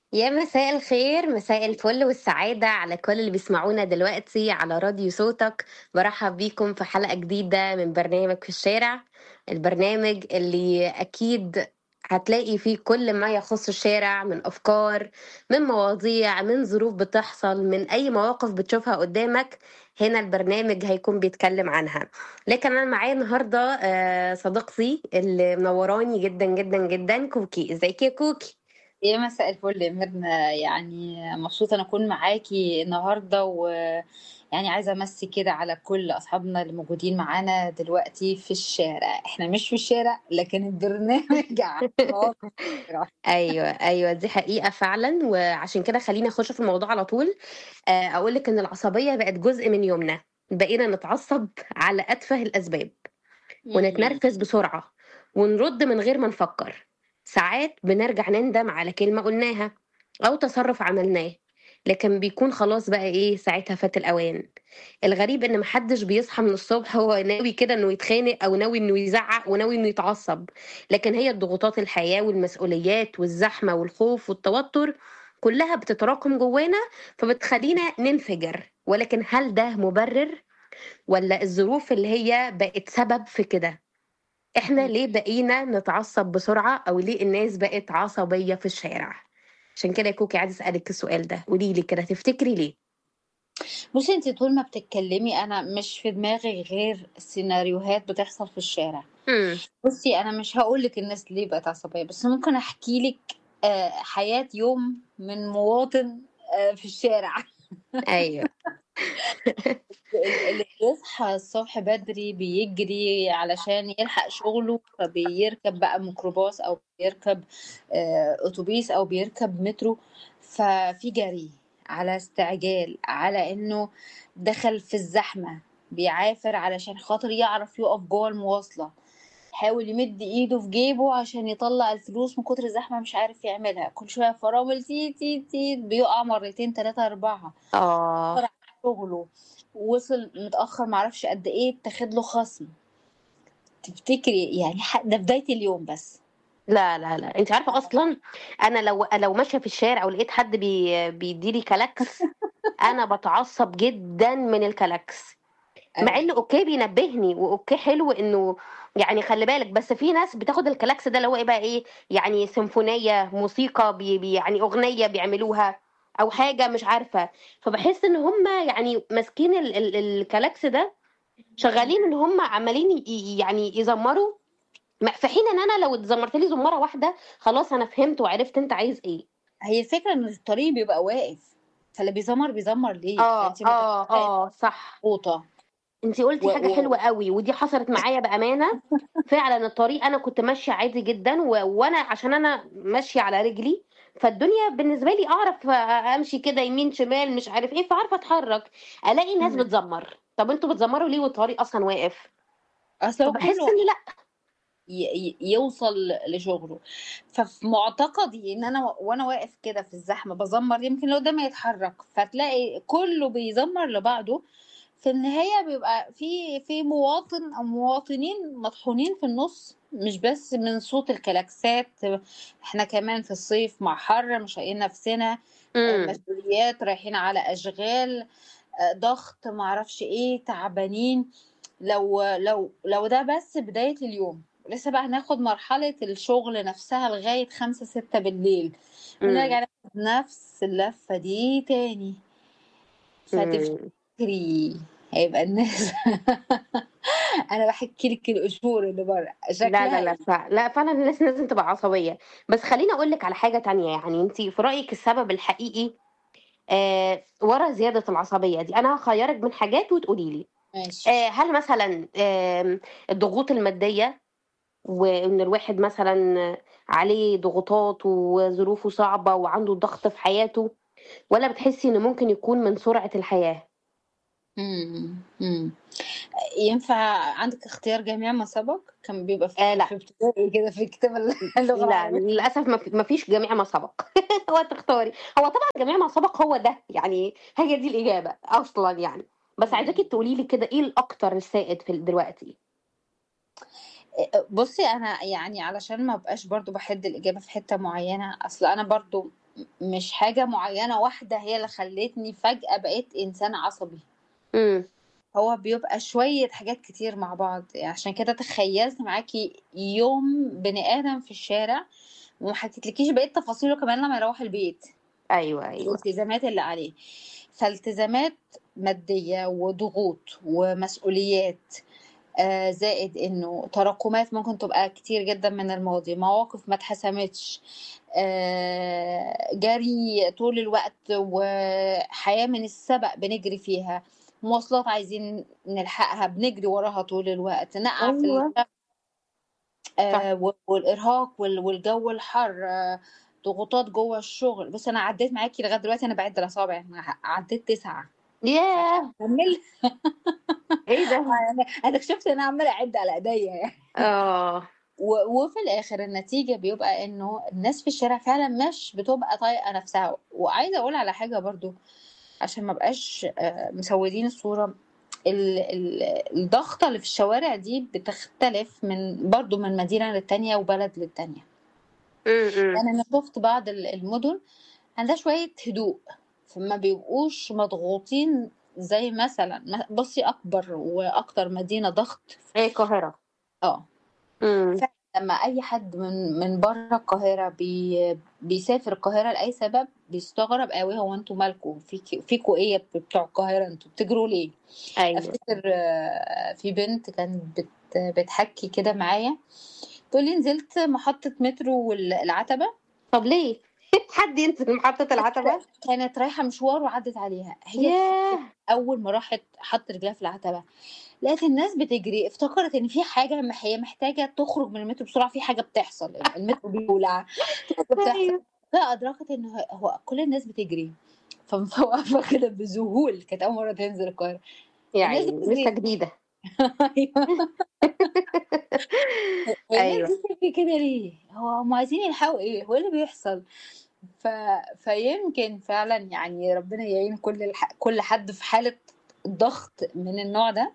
يا مساء الخير مساء الفل والسعادة على كل اللي بيسمعونا دلوقتي على راديو صوتك برحب بيكم في حلقة جديدة من برنامج في الشارع البرنامج اللي أكيد هتلاقي فيه كل ما يخص الشارع من أفكار من مواضيع من ظروف بتحصل من أي مواقف بتشوفها قدامك هنا البرنامج هيكون بيتكلم عنها لكن أنا معايا النهاردة آه، صديقتي اللي منوراني جدا جدا جدا كوكي ازيك يا كوكي يا مساء الفل يا ميرنا يعني مبسوطة أنا أكون معاكي النهاردة ويعني عايزة أمسي كده على كل أصحابنا اللي موجودين معانا دلوقتي في الشارع إحنا مش في الشارع لكن البرنامج على الشارع. ايوه ايوه دي حقيقه فعلا وعشان كده خليني اخش في الموضوع على طول اقول لك ان العصبيه بقت جزء من يومنا بقينا نتعصب على اتفه الاسباب مم. ونتنرفز بسرعه ونرد من غير ما نفكر ساعات بنرجع نندم على كلمه قلناها او تصرف عملناه لكن بيكون خلاص بقى ايه ساعتها فات الاوان الغريب ان محدش بيصحى من الصبح هو ناوي كده انه يتخانق او ناوي انه يزعق وناوي انه يتعصب لكن هي الضغوطات الحياة والمسؤوليات والزحمة والخوف والتوتر كلها بتتراكم جوانا فبتخلينا ننفجر ولكن هل ده مبرر ولا الظروف اللي هي بقت سبب في كده احنا ليه بقينا نتعصب بسرعة او ليه الناس بقت عصبية في الشارع عشان كده يا كوكي عايز اسألك السؤال ده قولي لي كده تفتكري ليه بصي انت طول ما بتتكلمي أنا مش في دماغي غير سيناريوهات بتحصل في الشارع امم بصي أنا مش هقولك الناس ليه بقت عصبية بس ممكن أحكي لك آه، حياة يوم من مواطن آه، في الشارع ايوه اللي بيصحى الصبح بدري بيجري علشان يلحق شغله فبيركب بقى ميكروباص او بيركب آه، اتوبيس او بيركب مترو ففي جري على استعجال على انه دخل في الزحمة بيعافر علشان خاطر يعرف يقف جوه المواصلة حاول يمد ايده في جيبه عشان يطلع الفلوس من كتر الزحمة مش عارف يعملها كل شوية فرامل تي تي تي بيقع مرتين تلاتة أربعة اه شغله وصل متأخر معرفش قد ايه اتاخد له خصم تفتكري يعني ح- ده بداية اليوم بس لا لا لا انت عارفه اصلا انا لو لو ماشيه في الشارع ولقيت حد بي بيديلي كلاكس انا بتعصب جدا من الكلاكس مع ايوه انه اوكي بينبهني واوكي حلو انه يعني خلي بالك بس في ناس بتاخد الكلاكس ده اللي هو ايه بقى ايه يعني سيمفونيه موسيقى بي بي يعني اغنيه بيعملوها او حاجه مش عارفه فبحس ان هم يعني ماسكين ال ال الكلاكس ده شغالين ان هم عمالين ي- ي- يعني يزمروا ما- في حين ان انا لو اتزمرت لي زماره واحده خلاص انا فهمت وعرفت انت عايز ايه هي الفكرة ان الطريق بيبقى واقف فاللي بيزمر بيزمر ليه اه فانت اه متخيلة اه صح مبسوطة انت و... قلتي حاجه و... حلوه قوي ودي حصلت معايا بامانه فعلا الطريق انا كنت ماشيه عادي جدا و... وانا عشان انا ماشيه على رجلي فالدنيا بالنسبه لي اعرف امشي كده يمين شمال مش عارف ايه فعارفه اتحرك الاقي ناس مم. بتزمر طب انتوا بتزمروا ليه والطريق اصلا واقف اصل هو كل فبحس واحد ان لا ي... ي- يوصل لشغله ففي معتقدي ان انا و... وانا واقف كده في الزحمة بزمر يمكن اللي قدامي يتحرك فتلاقي كله بيزمر لبعضه في النهاية بيبقى في في مواطن أو مواطنين مطحونين في النص مش بس من صوت الكلاكسات احنا كمان في الصيف مع حر مش لاقيين نفسنا آه، امم مسؤوليات رايحين على أشغال آه، ضغط معرفش ايه تعبانين لو لو لو ده بس بداية اليوم لسه بقى هناخد مرحلة الشغل نفسها لغاية خمسة ستة بالليل امم ونرجع ناخد نفس اللفة دي تاني فتفتكري امم هيبقى الناس انا بحكي لك القشور اللي بره لا لا شكلها لا ايه ف... لا فعلا الناس لازم تبقى عصبيه بس خليني اقول لك على حاجه تانية يعني انت في رايك السبب الحقيقي آه ورا زياده العصبيه دي انا هخيرك من حاجات وتقولي لي ماشي آه هل مثلا آه الضغوط الماديه وان الواحد مثلا عليه ضغوطات وظروفه صعبه وعنده ضغط في حياته ولا بتحسي ان ممكن يكون من سرعه الحياه امم امم ينفع عندك اختيار جميع ما سبق كان بيبقى آه في لا في ابتدائي كده في كتاب اللغة لا العربية للاسف ما في- ما فيش جميع ما سبق هو تختاري هو طبعا جميع ما سبق هو ده يعني هي دي الاجابه اصلا يعني بس عايزاكي مم. تقولي لي كده ايه الاكتر السائد في دلوقتي بصي انا يعني علشان ما بقاش برضو بحد الاجابة في حتة معينة اصل انا برضو مش حاجة معينة واحدة هي اللي خلتني فجأة بقيت إنسان عصبي إمم. هو بيبقى شوية حاجات كتير مع بعض يعني عشان كده تخيلت معاكي يوم بني آدم في الشارع وما حكيتلكيش بقية تفاصيله كمان لما يروح البيت أيوه، أيوه. الالتزامات اللي عليه فالتزامات مادية وضغوط ومسؤوليات آه، زائد انه تراكمات ممكن تبقى كتير جدا من الماضي مواقف ما اتحسمتش آه، جري طول الوقت وحياة من السبق بنجري فيها مواصلات عايزين نلحقها بنجري وراها طول الوقت نقع في أيوه. ال- آه، و- والارهاق وال- والجو الحر آه، ضغوطات جوه الشغل بس انا عديت معاكي لغايه دلوقتي انا بعد الاصابع انا ع- عديت تسعه ياه! كمل إيه ده؟ انا انا اكتشفت ان انا عماله اعد على ايديا يعني آه. و- وفي الاخر النتيجه بيبقى انه الناس في الشارع فعلا مش بتبقى طايقه نفسها وعايزه اقول على حاجه برضو عشان ما بقاش آه، مسودين الصوره ال- ال- الضغطه اللي في الشوارع دي بتختلف من برضو من مدينه للتانيه وبلد للتانيه إمم، إمم. يعني انا شفت بعض ال- المدن عندها شويه هدوء فما بيبقوش مضغوطين زي مثلا م- بصي اكبر واكتر مدينه ضغط هي القاهرة. اه إمم. فعلا لما اي حد من من بره القاهره بي بيسافر القاهره لاي سبب بيستغرب قوي هو انتوا مالكوا فيك فيكوا ايه بتوع القاهره انتوا بتجروا ليه أيوه. افتكر آه، في بنت كانت بت بتحكي كده معايا تقول لي نزلت محطه مترو العتبه طب ليه؟ حد ينزل محطة العتبة؟ كانت رايحه مشوار وعدت عليها هي ياه! اول ما راحت حط رجلها في العتبه لقيت الناس بتجري افتكرت ان في حاجه مح- هي محتاجه تخرج من المترو بسرعه في حاجه بتحصل المترو بيولع في حاجه بتحصل أيوه. فادركت ان هو- هو كل الناس بتجري فواقفه كده بذهول كانت اول مره تنزل القاهره يا الناس عيني بتجري لسه جديدة. ايوه الناس أيوه. دي بتجري كده ليه؟ هو هم عايزين يلحقوا ايه؟ هو إيه اللي بيحصل؟ ف... فيمكن فعلا يعني ربنا يعين كل الح... كل حد في حالة ضغط من النوع ده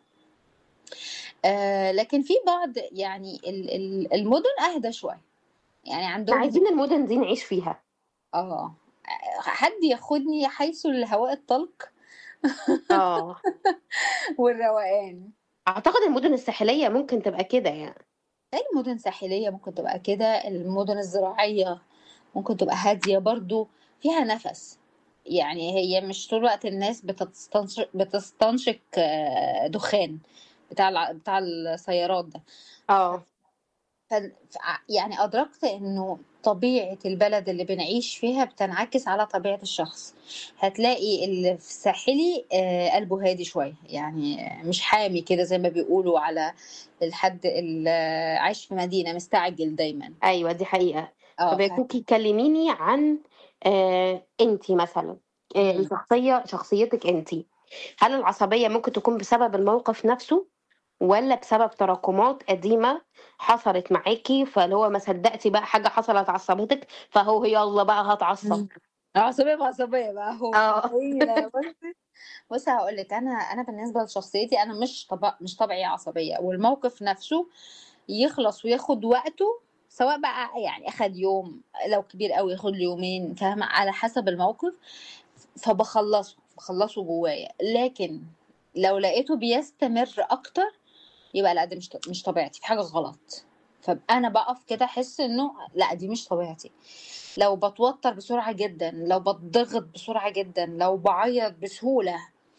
آه لكن في بعض يعني ال- ال- المدن اهدى شويه يعني إحنا عندهم عايزين المدن دي نعيش فيها. اه حد ياخدني حيث الهواء الطلق آه. والروقان أعتقد المدن الساحلية ممكن تبقى كده يعني. اي مدن ساحليه ممكن تبقى كده المدن الزراعيه ممكن تبقى هاديه برضو فيها نفس يعني هي مش طول الوقت الناس بتستنشق بتستنشق آه، دخان بتاع الع- بتاع السيارات ده آه. ف... ف- يعني أدركت إنه طبيعة البلد اللي بنعيش فيها بتنعكس على طبيعة الشخص هتلاقي اللي في الساحلي آه، قلبه هادي شوية يعني آه، مش حامي كده زي ما بيقولوا على الحد اللي عايش في مدينة مستعجل دايما أيوه دي حقيقة. اه طب يا ف... كوكي كلميني عن آه انتي مثلا آه مم. الشخصية شخصيتك انتي هل العصبية ممكن تكون بسبب الموقف نفسه ولا بسبب تراكمات قديمة حصلت معاكي فاللي هو ما صدقتي بقى حاجة حصلت عصبتك فهو يلا بقى هتعصب مم. عصبية بعصبية بقى هو اه هي بصي بصي هقول لك انا انا بالنسبه لشخصيتي انا مش طبع مش طبيعي عصبيه والموقف نفسه يخلص وياخد وقته سواء بقى يعني اخد يوم لو كبير قوي ياخد له يومين فاهمه على حسب الموقف فبخلصه بخلصه جوايا لكن لو لقيته بيستمر اكتر يبقى لا ده مش مش طبيعتي في حاجه غلط فابقى انا بقف كده احس انه لا دي مش طبيعتي لو بتوتر بسرعه جدا لو بتضغط بسرعه جدا لو بعيط بسهوله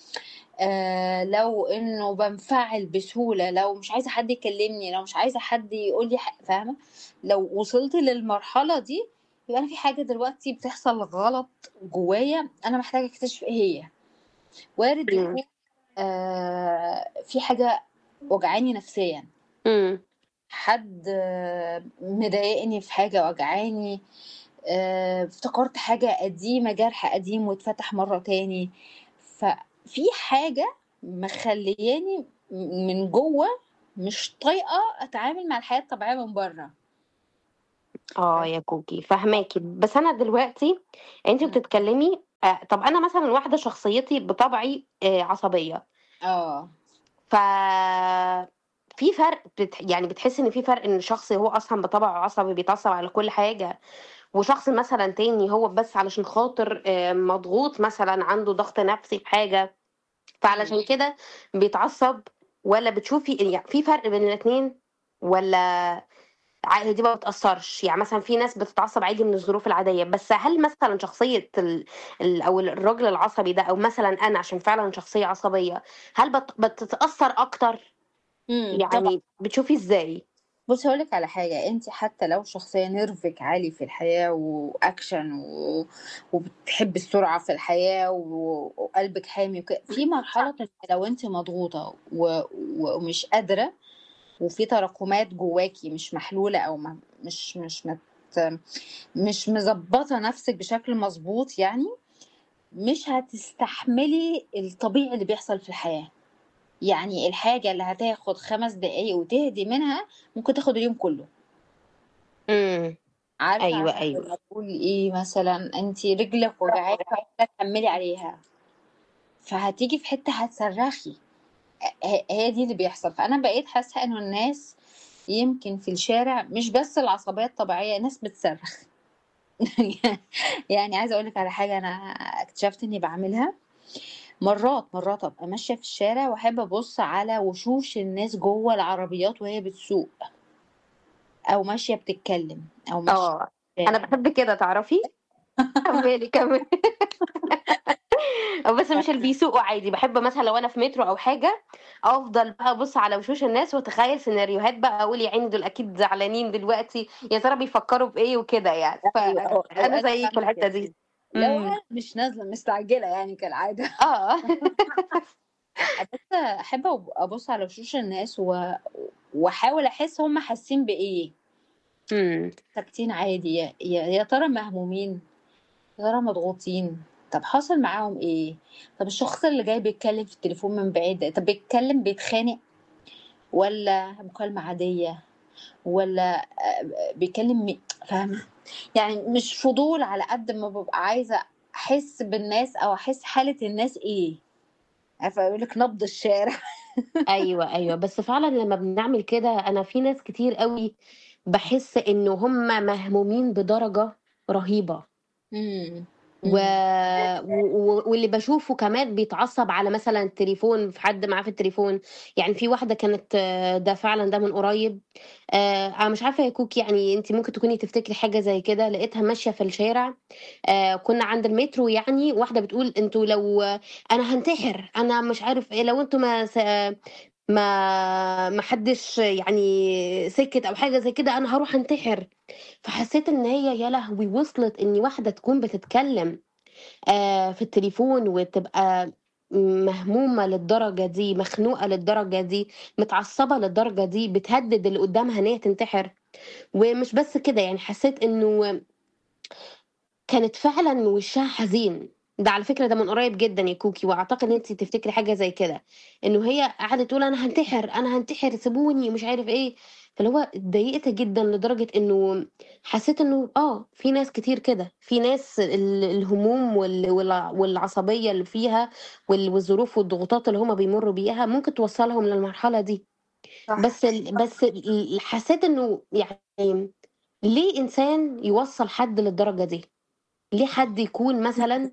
آه لو انه بنفعل بسهوله لو مش عايزه حد يكلمني لو مش عايزه حد يقول لي فاهمه لو وصلت للمرحله دي يبقى انا في حاجه دلوقتي بتحصل غلط جوايا انا محتاجه اكتشف ايه هي وارد مم. يكون آه في حاجه وجعاني نفسيا امم حد آه، مضايقني في حاجه وجعاني آه، افتكرت حاجه قديمه جرح قديم واتفتح مره تاني ففي حاجه مخلياني من جوه مش طايقه اتعامل مع الحياه الطبيعيه من بره اه يا كوكي فهماكي بس انا دلوقتي انت مم. بتتكلمي آه طب انا مثلا واحدة شخصيتي بطبعي آه عصبية اه ف في فرق بت... يعني بتحس ان في فرق ان الشخص هو اصلا بطبعه عصبي بيتعصب على كل حاجه وشخص مثلا تاني هو بس علشان خاطر آه، مضغوط مثلا عنده ضغط نفسي في حاجة إمم. فعلشان كده بيتعصب والّا بتشوفي يعني في فرق بين الاتنين والّا ع دي ما بتأثّرش؟ يعني مثلًا في ناس بتتعصب عادي من الظروف العادية، بس هل مثلًا شخصية ال ال أو الراجل العصبي ده أو مثلًا أنا عشان فعلًا شخصية عصبية، هل بت بتتأثّر أكتر؟ إمم، طبعًا. يعني بتشوفي إزاي؟ بُصّي هاقول لِك على حاجة، أنتِ حتى لو شخصية نِرفِك عالي في الحياة وأكشن و وبتحبي السرعة في الحياة و وقلبِك حامي وك في مرحلة إن لو أنتِ مضغوطة و ومش قادرة وفي تراكمات جواكِ مش محلولة أو م مش مش مت مش مضبّطة نَفْسِك بشكل مضبوط يعني، مش هتستحملي الطبيعي اللي بيحصل في الحياة. يعني الحاجة اللي هتاخد 5 دقايق وتهدي منها، ممكن تاخد اليوم كُلّه. إمم. عارفة أيوه، زي أيوه. ما تقولي إيه مثلًا، أنتِ رجلِك وجعاكِ وعايزة تكمّلي عليها. فهتيجي في حتّة هتصرّخي. أ ه هي دي اللي بيحصل. فأنا بقيت حاسة إنه الناس يمكن في الشارع مش بس العصبية الطبيعية، ناس بتصرّخ. يعني عايزة أقول لِك على حاجة أنا اكتشفت إنّي باعملها، مرّات، مرّات أبقى ماشية في الشارع وأحب أبُص على وشوش الناس جوّه العربيات وهي بتسوق. أو ماشية بتتكلّم أو ماشية آه. في أنا الشارع. باحب كده تعرفي؟ كمّلي، كمّلي. آه، بس مش اللي بيسوقوا عادي، باحب مثلًا لو أنا في مترو أو حاجة، أفضل بقى أبُص على وشوش الناس وأتخيّل سيناريوهات بقى، أقول يا عيني دول أكيد زعلانين دلوقتي، يا ترى بيفكّروا في إيه وكده يعني. أيوه، آه، فأنا أوقات زيِّك في باعمل الحتّة كده. دي. لو إمم. أنا مش نازلة مستعجلة يعني كالعادة. آه. أ بس أحب أب أبُص على وشوش الناس و واحاول أحس هم حاسين بإيه. إمم. ساكتين عادي، يا يا يا ترى مهمومين، يا ترى مضغوطين، طَب حاصل معاهم إيه، طَب الشخص اللي جاي بيتكلّم في التليفون من بعيد، طَب بيتكلّم بيتخانق والّا مكالمة عادية والّا آآ بيكلّم م فاهمة؟ يعني مش فضول على قد ما بابقى عايزة أحس بالناس أو أحس حالة الناس إيه. عارفة يقول لِك نبض الشارع. أيوه، أيوه. بس فعلًا لمّا بنعمل كده، أنا في ناس كتير أوي باحس إنه هم مهمومين بدرجة رهيبة. إمم، و إمم. و و واللي باشوفه كمان بيتعصّب على مثلًا التليفون، في حد معاه في التليفون. يعني في واحدة كانت ده فعلًا ده من قريب، آآ أنا مش عارفة يا كوكي يعني أنتِ ممكن تكوني تفتكري حاجة زي كده، لقيتها ماشية في الشارع، آآ كُنّا عند المترو يعني، واحدة بتقول: "أنتم لو أنا هانتحر، أنا مش عارف إيه، لو أنتم ما س ما ما حدّش يعني سِكِت أو حاجة زي كده، أنا هاروح أنتحر." فحسّيت إن هي يا لهوي! وصلت إن واحدة تكون بتتكلّم آآ في التليفون وتبقى مهمومة للدرجة دي، مخنوقة للدرجة دي، متعصّبة للدرجة دي، بتهدِّد اللي قُدّامها إن هي تنتحر. ومش بس كده، يعني حسّيت إنه كانت فعلًا وشّها حزين. ده على فكرة ده من قريب جدًا يا كوكي وأعتقد إن أنتِ تفتكري حاجة زي كده. إنه هي قعدت تقول: "أنا هانتحر، أنا هانتحر، سيبوني." ومش عارف إيه. فاللي هو اتضايقت جدًا لدرجة إنه حسّيت إنه آه، في ناس كتير كده، في ناس ال الهموم وال والع والعصبية اللي فيها وال والظروف والضغوطات اللي هم بيمرّوا بيها ممكن توصّلهم للمرحلة دي. صح. بس ال بس ال حسّيت إنه يعني ليه إنسان يوصّل حد للدرجة دي؟ ليه حد يكون مثلًا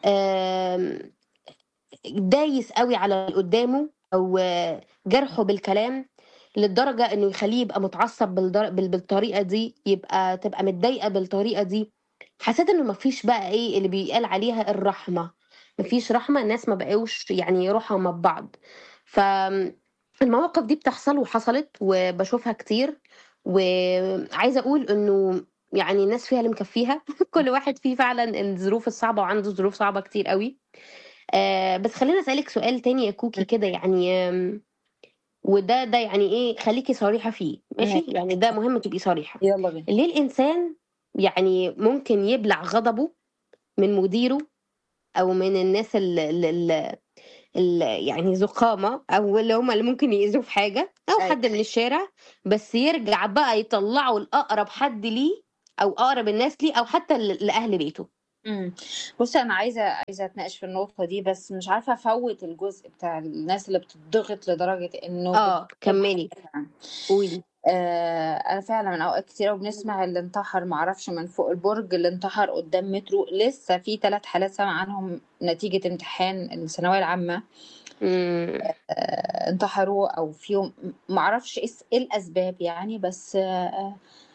آمم دايس أوي على اللي قُدّامه أو جارحه بالكلام للدرجة إنه يخلّيه يبقى متعصّب بالدر بال بالطريقة دي، يبقى تبقى متضايقة بالطريقة دي. حسّيت إنه ما فيش بقى إيه، اللي بيتقال عليها الرحمة، ما فيش رحمة، الناس ما بقوش يعني رُحَما ببعض. فآمم المواقف دي بتحصل وحصلت وباشوفها كتير، وعايزة أقول إنه يعني الناس فيها اللي مكفّيها، كل واحد فيه فعلًا الظروف الصعبة وعنده ظروف صعبة كتير أوي. آآ بس خلّيني أسألِك سؤال تاني يا كوكي إمم. كده يعني آمم وده ده يعني إيه، خلّيكِ صريحة فيه ماشي؟ ماشي. يعني ده مهم تبقي صريحة. يالّا بينا. ليه الإنسان يعني ممكن يبلع غضبه من مديره أو من الناس ال ال ال ال يعني ذو قامة أو اللي هم اللي ممكن يأذوه في حاجة أو أيوه. حد من الشارع، بس يرجع بقى يطلّعه لأقرب حد ليه أو أقرب الناس ليه أو حتى ل لأهل بيته؟ إمم. بُصّي أنا عايزة عايزة أتناقش في النقطة دي، بس مش عارفة أفوّت الجزء بتاع الناس اللي بتضغط لدرجة إنه آه، بتكتب كمّلي. حياتها. قولي. آه انا فعلا من اوقات كتير وبنسمع اللي انتحر معرفش من فوق البرج اللي انتحر قدام مترو لسه في ثلاث حالات سامع عنهم نتيجة امتحان الثانوية العامة امم آه انتحروا او فيهم معرفش ايه إيه الاسباب يعني بس آه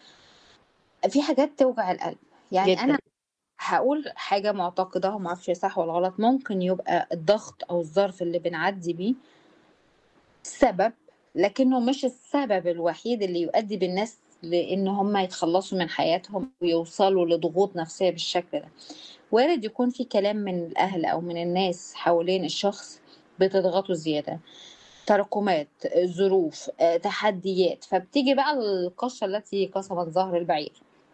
في حاجات توجع القلب يعني انا جدا هقول حاجة معتقدة ومعرفش هي صح ولا غلط ممكن يبقى الضغط او الظرف اللي بنعدي بيه سبب لكنه مش السبب الوحيد اللي يؤدي بالناس لان هم يتخلصوا من حياتهم ويوصلوا لضغوط نفسية بالشكل ده وارد يكون في كلام من الاهل او من الناس حوالين الشخص بتضغطه زيادة تراكمات ظروف آه، تحديات فبتيجي بقى القشة التي قصمت ظهر البعير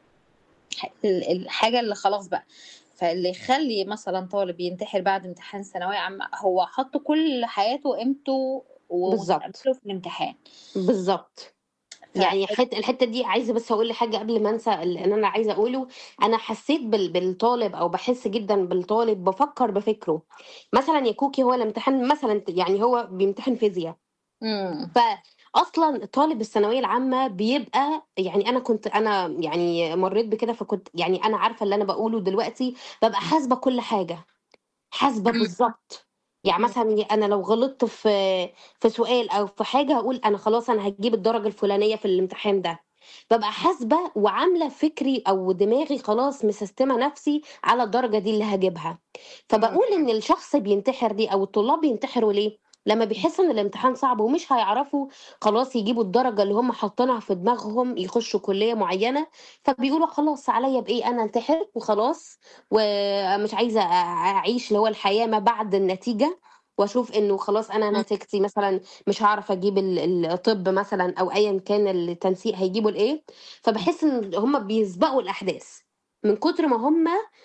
ال- الحاجة اللي خلاص بقى فاللي يخلي مثلا طالب ينتحر بعد امتحان ثانوية عامة هو حط كل حياته وقيمته بالظبط ومستقبله في الامتحان بالظبط ف يعني حت الحته دي عايزه بس اقول حاجه قبل ما انسى اللي انا عايزه اقوله انا حسيت بال بالطالب او بحس جدا بالطالب بفكر بفكره مثلا يا كوكي هو الامتحان مثلا يعني هو بيمتحن فيزياء امم فاصلا طالب الثانويه العامه بيبقى يعني انا كنت انا يعني مريت بكده فكنت يعني انا عارفه اللي انا بقوله دلوقتي ببقى حاسبه كل حاجه حاسبه بالظبط يعني مثلا انا لو غلطت في في سؤال او في حاجه هقول انا خلاص انا هجيب الدرجه الفلانيه في الامتحان ده ببقى حاسبه وعامله فكري او دماغي خلاص مسستمه نفسي على الدرجه دي اللي هجيبها فبقول ان الشخص بينتحر دي او الطلاب بينتحروا ليه لما بيحسوا ان الامتحان صعب ومش هيعرفوا خلاص يجيبوا الدرجه اللي هم حاطينها في دماغهم يخشوا كليه معينه فبيقولوا خلاص عليا بايه انا انتحر وخلاص ومش عايزه اعيش اللي هو الحياه ما بعد النتيجه واشوف انه خلاص انا نتيجتي مثلا مش هعرف اجيب ال- الطب مثلا او ايا كان التنسيق هيجيبوا لايه فبحس ان هم بيسبقوا الاحداث من كتر ما هم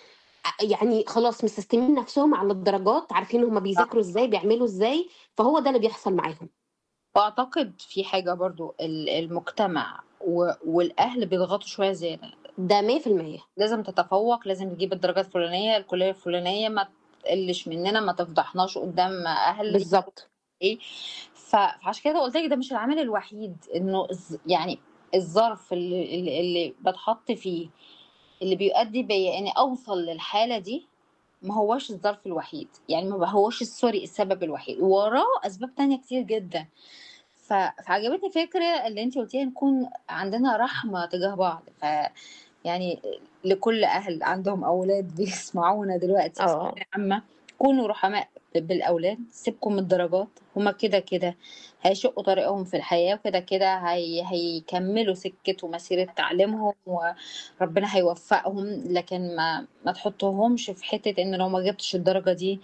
يعني خلاص مسستمين نفسهم على الدرجات عارفين هم بيذاكروا ازاي بيعملوا ازاي فهو ده اللي بيحصل معاهم واعتقد في حاجة برضو ال- المجتمع و- والاهل بيضغطوا شوية زيادة ده 100% لازم تتفوق لازم تجيب الدرجات الفلانية الكلية الفلانية ما تقلش مننا ما تفضحناش قدام اهل بالظبط ايه ف- فعشان كده قلت لك ده مش العامل الوحيد انه الز- يعني الظرف اللي, اللي, اللي بتحط فيه اللي بيؤدي بيا اني اوصل للحالة دي ما هوش الظرف الوحيد يعني ما هوش سوري السبب الوحيد وراه اسباب تانية كتير جدا ف... فعجبتني فكرة اللي انت قلتيها نكون عندنا رحمة تجاه بعض ف يعني لكل اهل عندهم اولاد بيسمعونا دلوقتي في اه ثانوية عامة كونوا رحماء بالاولاد سيبكم من الدرجات هما كده كده هيشقوا طريقهم في الحياة وكده كده هي... هيكملوا سكة ومسيرة تعليمهم وربنا هيوفقهم لكن ما ما تحطهمش في حتة ان لو ما جبتش الدرجة دي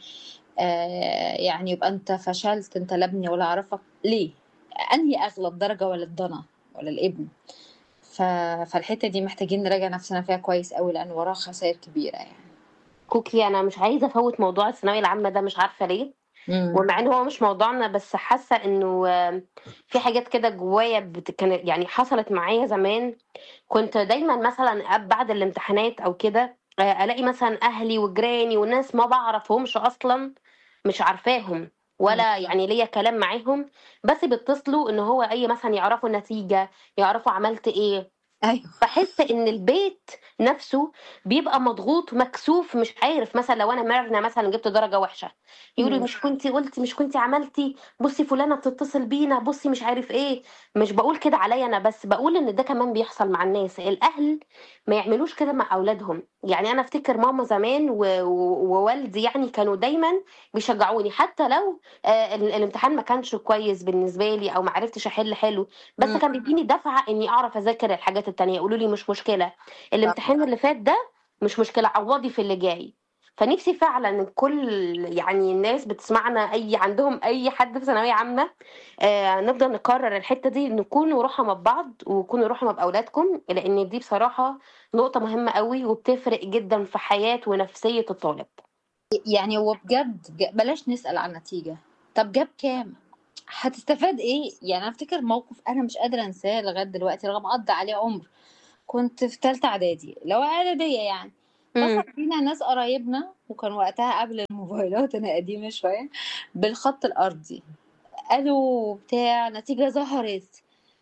آه يعني يبقى انت فشلت انت لا ابني ولا اعرفك ليه انهي اغلى الدرجة ولا الضنا ولا الابن ف... فالحتة دي محتاجين نراجع نفسنا فيها كويس قوي لان وراها خسائر كبيرة يعني كوكي انا مش عايزه افوت موضوع الثانويه العامه ده مش عارفه ليه امم ومع ان هو مش موضوعنا بس حاسه انه آه، في حاجات كده جوايا بت... كان يعني حصلت معايا زمان كنت دايما مثلا أب- بعد الامتحانات او كده آه، الاقي مثلا اهلي وجيراني والناس ما بعرفهمش اصلا مش عارفاهم ولا يعني ليا كلام معاهم بس بيتصلوا ان هو اي مثلا يعرفوا النتيجه يعرفوا عملت ايه ايوه بحس ان البيت نفسه بيبقى مضغوط مكسوف مش عارف مثلا لو انا مرنه مثلا جبت درجه وحشه يقولوا مم. مش كنتي قلتي مش كنتي عملتي بصي فلانه بتتصل بينا بصي مش عارف ايه مش بقول كده عليا انا بس بقول ان ده كمان بيحصل مع الناس الاهل ما يعملوش كده مع اولادهم يعني انا افتكر ماما زمان و- و- ووالدي يعني كانوا دايما بيشجعوني حتى لو آه، ال- الامتحان ما كانش كويس بالنسبه لي او ما عرفتش احل حلو بس مم. كان بيديني دفعه اني اعرف اذاكر الحاجات التانية يقولوا لي مش مشكله الامتحان اللي فات ده مش مشكله عوضي في اللي جاي فنفسي فعلا إن كل يعني الناس بتسمعنا اي عندهم اي حد في ثانويه عامه آه نفضل نكرر الحته دي نكونوا رحمة ببعض وكونوا رحمة باولادكم لان دي بصراحه نقطه مهمه قوي وبتفرق جدا في حياه ونفسيه الطالب يعني هو بجد ج- بلاش نسأل عن النتيجة طب جاب كام هتستفاد ايه يعني انا افتكر موقف انا مش قادرة انساه لغاية دلوقتي رغم قضى عليه عمر كنت في تالتة اعدادي لو اعدادية يعني امم اتصل بينا ناس قرايبنا وكان وقتها قبل الموبايلات انا قديمة شوية بالخط الارضي قالوا بتاع نتيجة ظهرت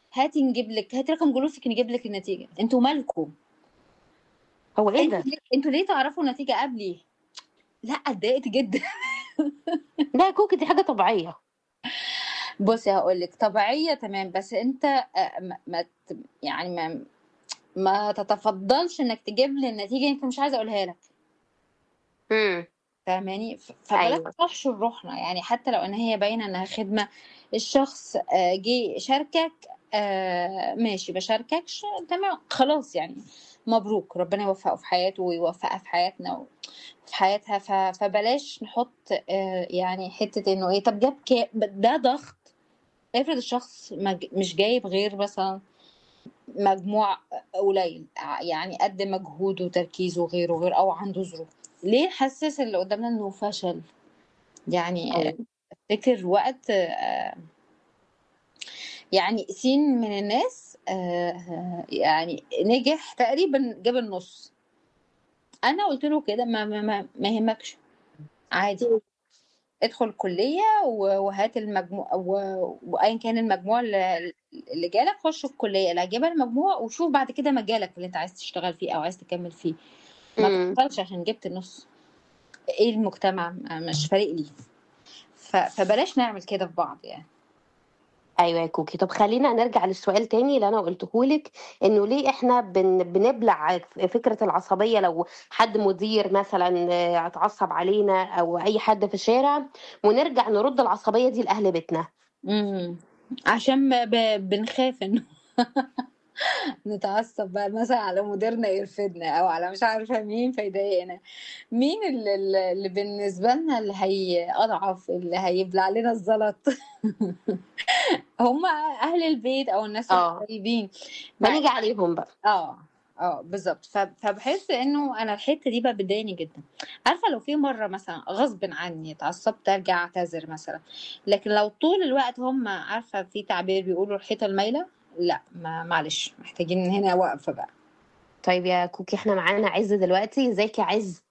هاتي نجيب لك هاتي رقم جلوسك نجيب لك النتيجه انتوا مالكم هو ايه انتوا ده ليه انتوا ليه تعرفوا النتيجه قبلي لا اتضايقت جدا لا يا كوكي دي حاجه طبيعيه بصي هقول لك طبيعيه تمام بس انت آه، ما ما ت- يعني ما ما تتفضلش انك تجيب لي النتيجه انت مش عايزه اقولها لك امم فاهماني ف- فبلاش ايوه نحشر روحنا يعني حتى لو ان هي باينه انها خدمه الشخص آه، جه شاركك آه، ماشي بشارككش تمام خلاص يعني مبروك ربنا يوفقه في حياته ويوفقها في حياتنا وفي حياتها ف- فبلاش نحط آه، يعني حته انه ايه طب جاب كام ده ضغط افرض الشخص ما ج- مش جايب غير مثلا مجموع قليل ع- يعني قد مجهوده وتركيزه وغيره غير او عنده ظروف ليه نحسس اللي قدامنا انه فشل يعني آه، ايوه افتكر وقت آه، يعني سين من الناس آه، يعني نجح تقريبا جاب النص انا قلت له كده ما ما ما, ما يهمكش عادي ادخل كلية و- وهات المجموع و- وايا كان المجموع اللي اللي جالك خش الكلية اللي هجيبها المجموع وشوف بعد كده مجالك اللي انت عايز تشتغل فيه او عايز تكمل فيه ما امم تبطلش عشان جبت النص ايه المجتمع مش فارق لي ف- فبلاش نعمل كده في بعض يعني ايوه يا كوكي طب خلينا نرجع للسؤال تاني اللي انا قلته لك انه ليه احنا بن بنبلع فكره العصبيه لو حد مدير مثلا آه، اتعصب علينا او اي حد في الشارع ونرجع نرد العصبيه دي لاهل بيتنا امم عشان ما ب- بنخاف انه نتعصب بقى مثلا على مديرنا يرفدنا او على مش عارفه مين فيضايقنا مين اللي, اللي اللي بالنسبه لنا اللي هي اضعف اللي هيبلع لنا الزلط هم اهل البيت او الناس اه القريبين مع بنيجي عليهم بقى اه اه بالظبط ف- فبحس انه انا الحته دي بقى بتضايقني جدا عارفه لو في مره مثلا غصب عني اتعصبت ارجع اعتذر مثلا لكن لو طول الوقت هم عارفه في تعبير بيقولوا الحيطه المايله لا ما معلش محتاجين هنا وقفه بقى طيب يا كوكي احنا معانا عز دلوقتي ازيك يا عز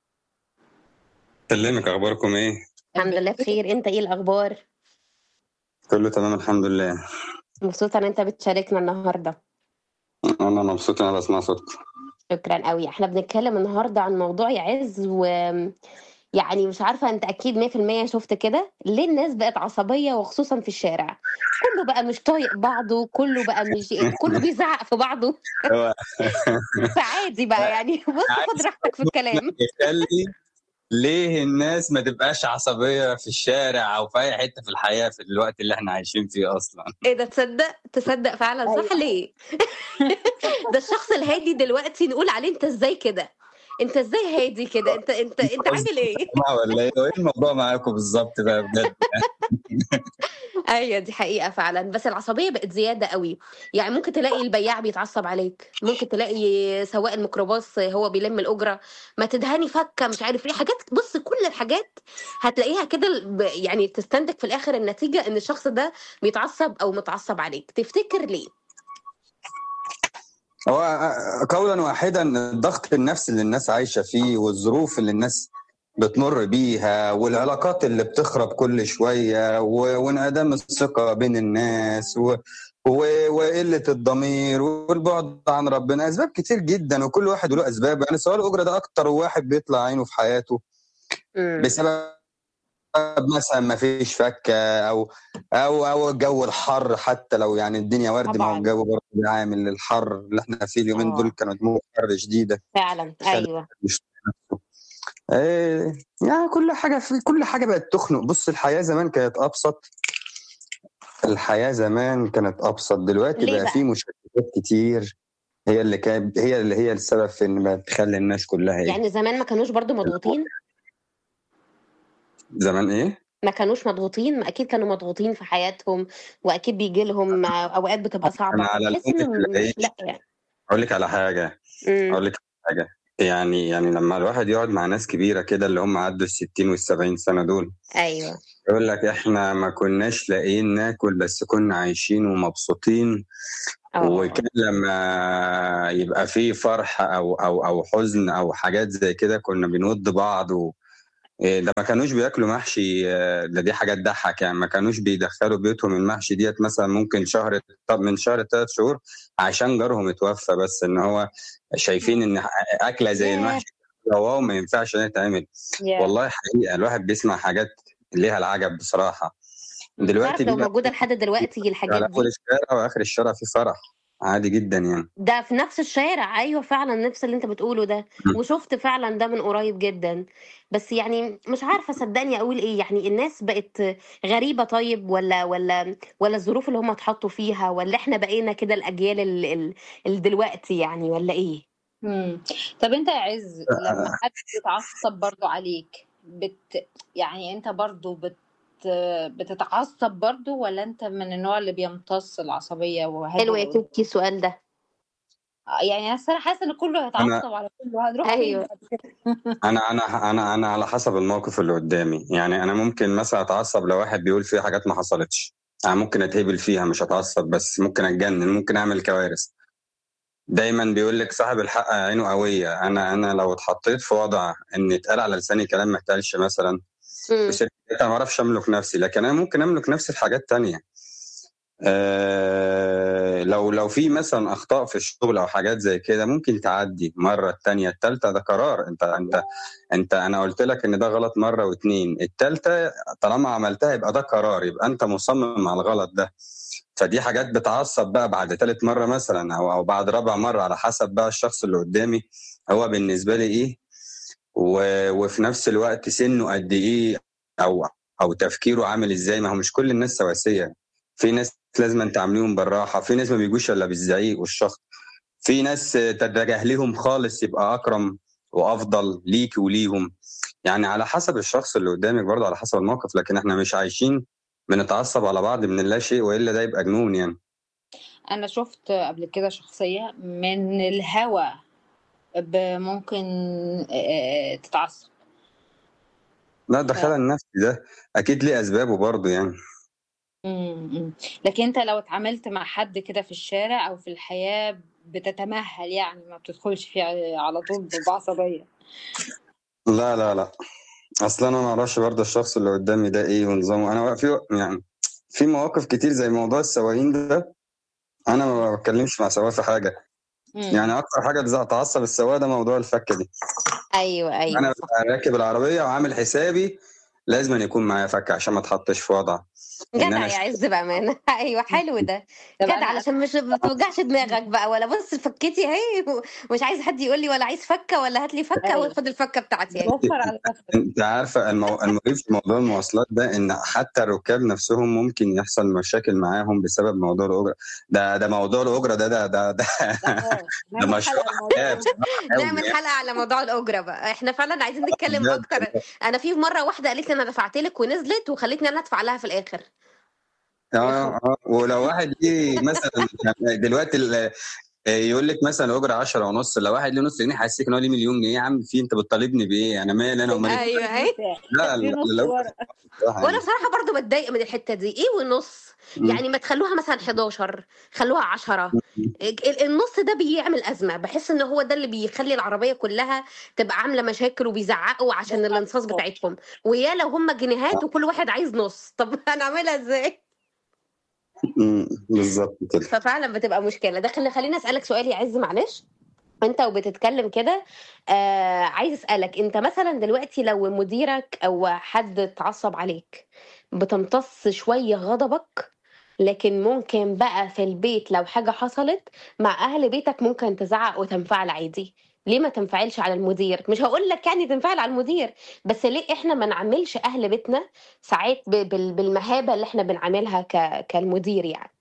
سلمك اخباركم ايه الحمد لله بخير انت ايه الاخبار كله تمام الحمد لله مبسوطه ان انت بتشاركنا النهارده انا مبسوط ان انا بسمع صوتكم شكرا قوي احنا بنتكلم النهارده عن موضوع يا عز و يعني مش عارفه انت اكيد 100% شفت كده ليه الناس بقت عصبيه وخصوصا في الشارع كله بقى مش طايق بعضه كله بقى مش كله بيزعق في بعضه هو فعادي بقى يعني بص خد عايز راحتك في الكلام يخلي ليه الناس ما تبقاش عصبيه في الشارع او في اي حته في الحياه في الوقت اللي احنا عايشين فيه اصلا ايه ده تصدق تصدق فعلا صح ايوه ليه ده الشخص الهادي دلوقتي نقول عليه انت ازاي كده انت ازاي هادي كده انت انت انت عامل ايه ولا ايه هو ايه الموضوع معاكم بالظبط بقى بجد ايوه دي حقيقه فعلا بس العصبيه بقت زياده قوي يعني ممكن تلاقي البياع بيتعصب عليك ممكن تلاقي سواق الميكروباص هو بيلم الاجره ما تدهني فكه مش عارف ايه حاجات بص كل الحاجات هتلاقيها كده ب- يعني تستنتج في الاخر النتيجه ان الشخص ده بيتعصب او متعصب عليك تفتكر ليه هو قولا واحدا الضغط النفسي اللي الناس عايشه فيه والظروف اللي الناس بتمر بيها والعلاقات اللي بتخرب كل شويه و- وانعدام الثقه بين الناس و... و... وقله الضمير والبعد عن ربنا اسباب كتير جدا وكل واحد له اسباب يعني سؤال الاجره ده اكتر واحد بيطلع عينه في حياته امم بسبب مثلا ما فيش فكه او او او الجو الحر حتى لو يعني الدنيا ورد ما هو طبعا الجو برضه عامل للحر اللي احنا فيه اليومين دول اه كانت موجة حر شديده فعلا خلى ايوه مش ايه يعني كل حاجه في كل حاجه بقت تخنق بص الحياه زمان كانت ابسط الحياه زمان كانت ابسط دلوقتي ليه بقى بقى في مشكلات كتير هي اللي كانت هي اللي هي السبب في ان بقت تخلي الناس كلها ايه يعني زمان ما كانوش برضو مضغوطين زمان ايه ما كانوش مضغوطين ما اكيد كانوا مضغوطين في حياتهم واكيد بيجي لهم اوقات بتبقى انا صعبه على فتحس الأم ان تلاقيه مش لا يعني اقول لك على حاجه امم اقول لك على حاجه يعني يعني لما الواحد يقعد مع ناس كبيره كده اللي هم عدوا ال 60 وال 70 سنه دول ايوه يقول لك احنا ما كناش لاقيين ناكل بس كنا عايشين ومبسوطين اه وكان لما يبقى فيه فرح او او او حزن او حاجات زي كده كنا بنود بعض و... إيه ده ما كانوش بياكلوا محشي آه، ده دي حاجه تضحك يعني ما كانوش بيدخلوا بيوتهم المحشي ديت مثلا ممكن شهر طب من شهر ثلاث شهور عشان جارهم اتوفى بس ان هو شايفين ان اكله زي ياه. المحشي واو ما ينفعش انها تتعمل يا. والله حقيقه الواحد بيسمع حاجات ليها العجب بصراحه تعرف دلوقتي لو بيبقى موجوده لحد دلوقتي الحاجات على دي اول الشارع واخر الشارع في فرح عادي جدا يعني ده في نفس الشارع ايوه فعلا نفس اللي انت بتقوله ده مم. وشفت فعلا ده من قريب جدا بس يعني مش عارفه صدقني اقول ايه يعني الناس بقت غريبه طيب ولا ولا ولا الظروف اللي هم اتحطوا فيها ولا احنا بقينا كده الاجيال ال- ال- اللي دلوقتي يعني ولا ايه مم. طب انت يا عز لما حد بيتعصب برضو عليك بت يعني انت برضو بت بتتعصب برضو ولا انت من النوع اللي بيمتص العصبية وهدي حلو يا توكي السؤال ده يعني أصل انا حاسه ان كله هيتعصب على كله هنروح فين أيوة. بعد كده؟ انا انا انا انا على حسب الموقف اللي قدامي يعني انا ممكن مثلا اتعصب لو واحد بيقول فيه حاجات ما حصلتش انا ممكن اتهبل فيها مش اتعصب بس ممكن اتجنن ممكن اعمل كوارث دايما بيقول لك صاحب الحق عينه قويه انا انا لو اتحطيت في وضع ان اتقال على لساني كلام ما اتقالش مثلا مم. بس انا ما اعرفش املك نفسي لكن انا ممكن املك نفسي في حاجات تانية آه لو لو في مثلا اخطاء في الشغل او حاجات زي كده ممكن تعدي مره التانية التالتة ده قرار انت انت انت انا قلت لك ان ده غلط مره واتنين التالتة طالما عملتها يبقى ده قرار يبقى انت مصمم على الغلط ده فدي حاجات بتعصب بقى بعد تالت مره مثلا او او بعد رابع مره على حسب بقى الشخص اللي قدامي هو بالنسبه لي ايه و- وفي نفس الوقت سنه قد ايه او او تفكيره عامل ازاي ما هو مش كل الناس سواسيه في ناس لازم تعامليهم بالراحه في ناس ما بيجوش الا بالزعيق والشخط في ناس تتجاهليهم خالص يبقى اكرم وافضل ليك وليهم يعني على حسب الشخص اللي قدامك برضه على حسب الموقف لكن احنا مش عايشين بنتعصب على بعض من لا شيء والا ده يبقى جنون يعني انا شفت قبل كده شخصيه من الهوى ب- ممكن آه، تتعصب لا ده خلل نفسي ده اكيد ليه اسبابه برضه يعني مم. لكن انت لو اتعاملت مع حد كده في الشارع او في الحياه بتتمهل يعني ما بتدخلش فيه على طول بعصبيه لا لا لا اصلا انا ما اعرفش برضه الشخص اللي قدامي ده ايه ونظامه انا في يعني في مواقف كتير زي موضوع السواقين ده انا ما بتكلمش مع سواق في حاجه مم. يعني اكتر حاجه بتعصب السواق ده موضوع الفكه دي ايوه ايوه انا صح. ببقى راكب العربيه وعامل حسابي لازم أن يكون معايا فكه عشان ما اتحطش في وضع إن جدع أنا يا عز بامانه ايوه حلو ده طب جدع انا علشان مش ما توجعش دماغك بقى ولا بص فكتي اهي ومش عايز حد يقول لي ولا عايز فكه ولا هات لي فكه أيوة. وخد الفكه بتاعتي يعني بوفر على نفسك انت عارفه المو... المريب في موضوع المواصلات ده ان حتى الركاب نفسهم ممكن يحصل مشاكل معاهم بسبب موضوع الاجره ده ده موضوع الاجره ده ده ده, ده, آه، ده نعمل مشروع حلقة الموضوع حياه ده. بصراحة أوي نعمل يعني. حلقه على موضوع الاجره بقى احنا فعلا عايزين نتكلم بجد. اكتر انا في مره واحده قالت لي انا دفعت لك ونزلت وخلتني انا ادفع لها في الاخر اه اه ولو واحد ليه مثلا يعني دلوقتي ال- يقول لك مثلا اجره 10 ونص لو واحد ليه نص جنيه حاسسك ان هو ليه مليون جنيه يا عم في انت بتطالبني بايه انا مالي انا ومالي ايوه ايوه لا دي لا نص لا ورقة. بصراحة وانا يعني. بصراحه برضو بتضايق من الحته دي ايه ونص مم. يعني ما تخلوها مثلا 11 خلوها 10 ال- النص ده بيعمل ازمه بحس ان هو ده اللي بيخلي العربيه كلها تبقى عامله مشاكل وبيزعقوا عشان الانصاص بتاعتهم ويا لو هم جنيهات وكل واحد عايز نص طب هنعملها ازاي مم. بالظبط كده ففعلا بتبقى مشكله ده خلي خليني اسالك سؤال يا عز معلش انت وبتتكلم كده آه عايز اسالك انت مثلا دلوقتي لو مديرك او حد اتعصب عليك بتمتص شويه غضبك لكن ممكن بقى في البيت لو حاجه حصلت مع اهل بيتك ممكن تزعق وتنفعل عادي ليه ما تنفعلش على المدير مش هقول لك يعني تنفعل على المدير بس ليه احنا ما نعملش اهل بيتنا ساعات ب- بال- بالمهابه اللي احنا بنعملها ك... كالمدير يعني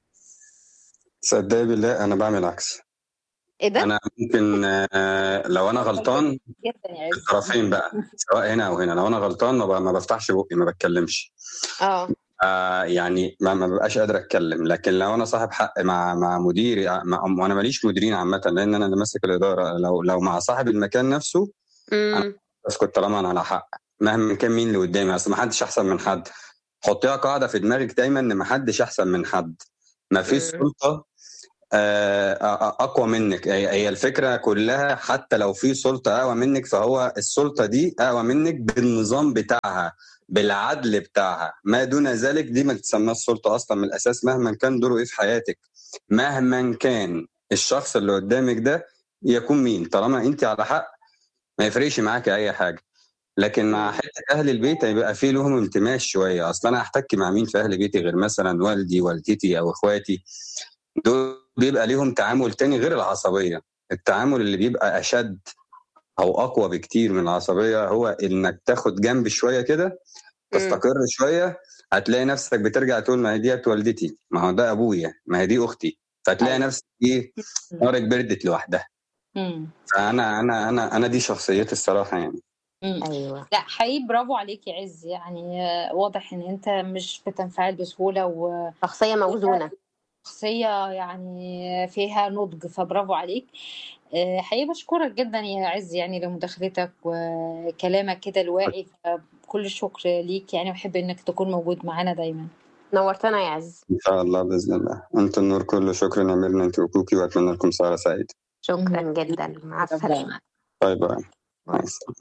صدقني بالله انا بعمل عكس ايه ده انا ممكن آه، لو انا غلطان جدا يا عز الطرفين بقى سواء هنا او هنا لو انا غلطان ما ب- ما بفتحش بقي ما بتكلمش اه آه يعني ما, ما ببقاش قادر اتكلم لكن لو انا صاحب حق مع مع مديري مع وانا ماليش مديرين عامه لان انا اللي ماسك الاداره لو لو مع صاحب المكان نفسه امم اسكت طالما انا على حق مهما كان مين اللي قدامي اصل ما حدش احسن من حد حطيها قاعده في دماغك دايما ان ما حدش احسن من حد ما فيش مم. سلطه آه، اقوى منك هي هي الفكره كلها حتى لو في سلطه اقوى منك فهو السلطه دي اقوى منك بالنظام بتاعها بالعدل بتاعها ما دون ذلك دي ما تسمى السلطه اصلا من الاساس مهما كان دوره ايه في حياتك مهما كان الشخص اللي قدامك ده يكون مين طالما انت على حق ما يفرقش معاك اي حاجه لكن مع حته اهل البيت هيبقى في لهم التماس شويه اصلا انا هحتك مع مين في اهل بيتي غير مثلا والدي والدتي او اخواتي دول بيبقى ليهم تعامل تاني غير العصبيه التعامل اللي بيبقى اشد او اقوى بكتير من العصبيه هو انك تاخد جنب شويه كده تستقر شويه هتلاقي نفسك بترجع تقول ما هي ديت والدتي ما هو ده ابويا ما هي دي اختي فتلاقي أيوة. نفسك ايه نارك بردت لوحدها مم. فانا انا انا انا دي شخصيتي الصراحه يعني مم. ايوه لا حقيقي برافو عليك يا عز يعني آه، واضح ان انت مش بتنفعل بسهوله و شخصيه موزونه شخصية يعني فيها نضج فبرافو عليك آه، حقيقي بشكرك جدا يا عز يعني لمداخلتك وكلامك كده الواعي فكل الشكر ليك يعني وأحب إنك تكون موجود معانا دايما نورتنا يا عز ان شاء الله باذن الله انت النور كله شكرا يا ميرنا انت وكوكي واتمنى لكم سهره سعيده شكرا مهم. جدا مع السلامه باي باي مع السلامه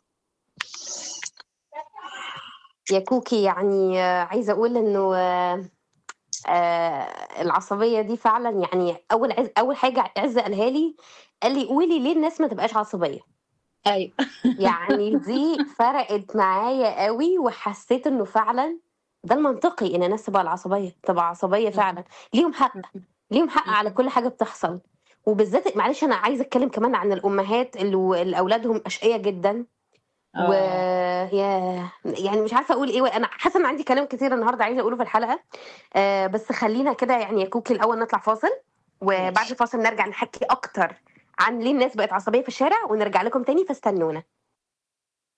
يا كوكي يعني آه، عايزه اقول انه آه، آه، العصبيه دي فعلا يعني اول عز اول حاجه عز قالها لي قال لي قولي ليه الناس ما تبقاش عصبيه أيوة يعني دي فرقت معايا قوي وحسيت انه فعلا ده المنطقي ان الناس تبقى العصبيه تبقى عصبيه فعلا ليهم حق ليهم حق على كل حاجه بتحصل وبالذات معلش انا عايزه اتكلم كمان عن الامهات اللي اللي اولادهم اشقياء جدا و آه. يا يعني مش عارفه اقول ايه انا حاسه ان عندي كلام كتير النهارده عايزه اقوله في الحلقه آه بس خلينا كده يعني يا كوكي الاول نطلع فاصل وبعد ماشي. الفاصل نرجع نحكي اكتر عن ليه الناس بقت عصبيه في الشارع ونرجع لكم تاني فاستنونا